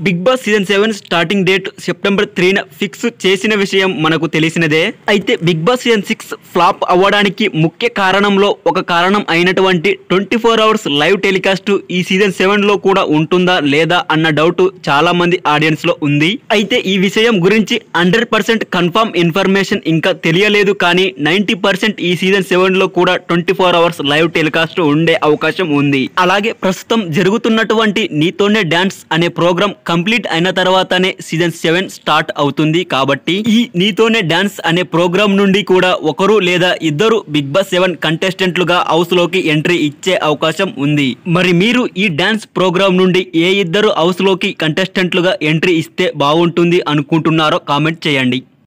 big Boss season seven starting date September త్రీన fix చేసిన విషయం మనకు తెలిసినదే అయితే Bigg Boss season six flop అవ్వడానికి ముఖ్య కారణంలో ఒక కారణం అయినటువంటి twenty four hours live telecast ఈ సీజన్ సెవెన్ లో కూడా ఉంటుందా లేదా అన్న డౌట్ చాలా మంది ఆడియన్స్ లో ఉంది అయితే ఈ విషయం గురించి హండ్రెడ్ పర్సెంట్ కన్ఫర్మ్ ఇన్ఫర్మేషన్ ఇంకా తెలియలేదు కానీ నైన్టీ పర్సెంట్ ఈ సీజన్ సెవెన్ లో కూడా twenty four hours live telecast ఉండే అవకాశం ఉంది అలాగే ప్రస్తుతం జరుగుతున్నటువంటి నీతోనే డాన్స్ అనే ప్రోగ్రామ్ కంప్లీట్ అయిన తర్వాతనే సీజన్ సెవెన్ స్టార్ట్ అవుతుంది కాబట్టి ఈ నీతోనే డాన్స్ అనే ప్రోగ్రామ్ నుండి కూడా ఒకరు లేదా ఇద్దరు బిగ్ బాస్ సెవెన్ కంటెస్టెంట్లుగా హౌస్ లోకి ఎంట్రీ ఇచ్చే అవకాశం ఉంది మరి మీరు ఈ డాన్స్ ప్రోగ్రామ్ నుండి ఏ ఇద్దరు హౌస్ లోకి కంటెస్టెంట్లుగా ఎంట్రీ ఇస్తే బాగుంటుంది అనుకుంటున్నారో కామెంట్ చేయండి